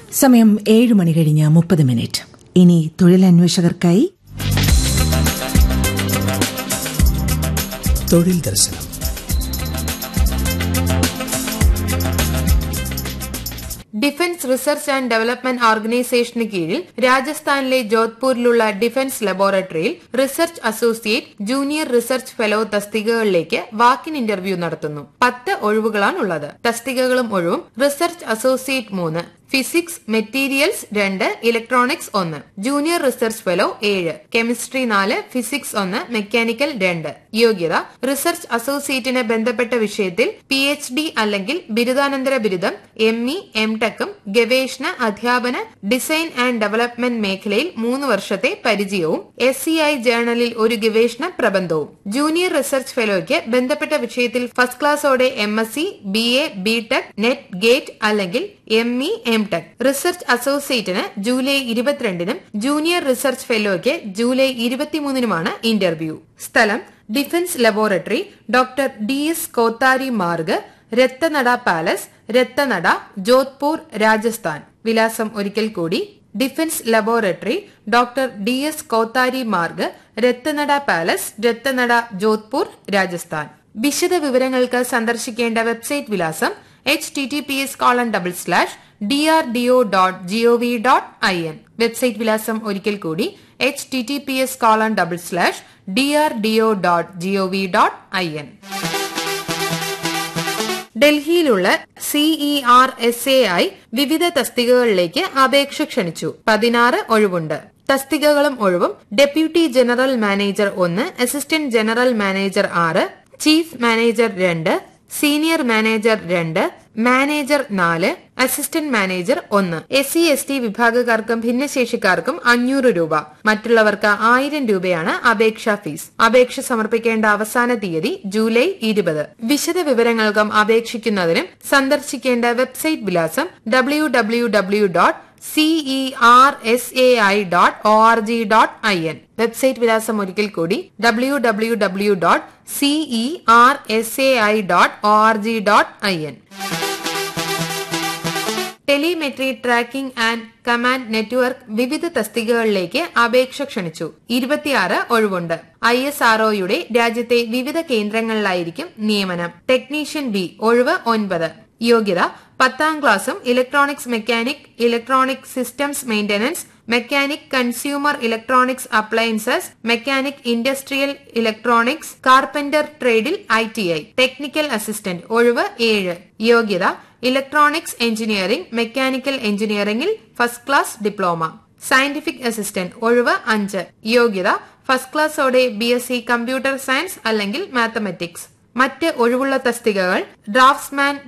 സമയം ഏഴ് മണി കഴിഞ്ഞ് മുപ്പത് മിനിറ്റ് ഇനി തൊഴിലന്വേഷകർക്കായി തൊഴിൽ ദർശനം ഡിഫൻസ് റിസർച്ച് ആൻഡ് ഡെവലപ്മെന്റ് ഓർഗനൈസേഷന് കീഴിൽ രാജസ്ഥാനിലെ ജോധ്പൂരിലുള്ള ഡിഫൻസ് ലബോറട്ടറിയിൽ research associate junior research fellow തസ്തികകളിലേക്ക് വാക്കിൻ ഇന്റർവ്യൂ നടത്തുന്നു പത്ത് ഒഴിവുകളാണുള്ളത് തസ്തികകളും ഒഴിവും റിസർച്ച് അസോസിയേറ്റ് മൂന്ന് ഫിസിക്സ് മെറ്റീരിയൽസ് രണ്ട് ഇലക്ട്രോണിക്സ് ഒന്ന് ജൂനിയർ റിസർച്ച് ഫെലോ ഏഴ് കെമിസ്ട്രി നാല് ഫിസിക്സ് ഒന്ന് മെക്കാനിക്കൽ രണ്ട് യോഗ്യത റിസർച്ച് അസോസിയേറ്റിന് ബന്ധപ്പെട്ട വിഷയത്തിൽ പി എച്ച് ഡി അല്ലെങ്കിൽ ബിരുദാനന്തര ബിരുദം എം ഇ എം ടെക്കും ഗവേഷണ അധ്യാപന ഡിസൈൻ ആൻഡ് ഡെവലപ്മെന്റ് മേഖലയിൽ മൂന്ന് വർഷത്തെ പരിചയവും എസ് സി ഐ ജേണലിൽ ഒരു ഗവേഷണ പ്രബന്ധവും ജൂനിയർ റിസർച്ച് ഫെലോയ്ക്ക് ബന്ധപ്പെട്ട വിഷയത്തിൽ ഫസ്റ്റ് ക്ലാസ്സോടെ M S C B A B tech NET GATE അല്ലെങ്കിൽ M E M tech research അസോസിയേറ്റിന് ജൂലൈ ഇരുപത്തിരണ്ടിനും ജൂനിയർ റിസർച്ച് ഫെലോയ്ക്ക് ജൂലൈ ഇരുപത്തിമൂന്നിനുമാണ് ഇന്റർവ്യൂ സ്ഥലം defence laboratory doctor D S Kothari Marg Ratanada palace Ratanada Jodhpur Rajasthan വിലാസം ഒരിക്കൽ കൂടി defence laboratory doctor D S Kothari Marg Ratanada palace Ratanada Jodhpur Rajasthan വിശദ വിവരങ്ങൾക്ക് സന്ദർശിക്കേണ്ട വെബ്സൈറ്റ് വിലാസം H T T P S colon double slash D R D O dot G O V dot I N website വിലാസം ഒരിക്കൽ കൂടി H T T P S colon double slash D R D O dot G O V dot I N ഡൽഹിയിലുള്ള C E R S A ആയി വിവിധ തസ്തികകളിലേക്ക് അപേക്ഷ ക്ഷണിച്ചു പതിനാറ് ഒഴിവുണ്ട് തസ്തികകളും ഒഴിവും ഡെപ്യൂട്ടി ജനറൽ മാനേജർ ഒന്ന് അസിസ്റ്റന്റ് ജനറൽ മാനേജർ ആറ് ചീഫ് മാനേജർ രണ്ട് സീനിയർ മാനേജർ രണ്ട് മാനേജർ നാല് അസിസ്റ്റന്റ് മാനേജർ ഒന്ന് എസ് സി എസ് ടി വിഭാഗക്കാർക്കും ഭിന്നശേഷിക്കാർക്കും അഞ്ഞൂറ് രൂപ മറ്റുള്ളവർക്ക് ആയിരം രൂപയാണ് അപേക്ഷാ ഫീസ് അപേക്ഷ സമർപ്പിക്കേണ്ട അവസാന തീയതി ജൂലൈ ഇരുപത് വിശദ വിവരങ്ങൾക്കും അപേക്ഷിക്കുന്നതിനും സന്ദർശിക്കേണ്ട വെബ്സൈറ്റ് വിലാസം W W W dot C E R S A I dot O R G dot I N website വിലാസം ഒരിക്കൽ കൂടി W W W dot C E R S A I dot O R G dot I N telemetry tracking and command network വിവിധ തസ്തികകളിലേക്ക് അപേക്ഷ ക്ഷണിച്ചു ഇരുപത്തിയാറ് ഒഴിവുണ്ട് I S ആർഒയുടെ രാജ്യത്തെ വിവിധ കേന്ദ്രങ്ങളിലായിരിക്കും നിയമനം ടെക്നീഷ്യൻ ബി ഒഴിവ് ഒൻപത് യോഗ്യത പത്താം ക്ലാസ്സും electronics mechanic electronic systems maintenance mechanic consumer electronics appliances mechanic industrial electronics carpenter ട്രേഡിൽ I T I technical assistant ഒഴിവ് ഏഴ് യോഗ്യത ഇലക്ട്രോണിക്സ് എഞ്ചിനീയറിംഗ് മെക്കാനിക്കൽ എഞ്ചിനീയറിംഗിൽ first class diploma scientific assistant ഒഴിവ് അഞ്ച് യോഗ്യത ഫസ്റ്റ് ക്ലാസ്സോടെ B S C computer science അല്ലെങ്കിൽ മാത്തമെറ്റിക്സ് മറ്റ് ഒഴിവുള്ള തസ്തികകൾ ഡ്രാഫ്റ്റ്സ്മാൻ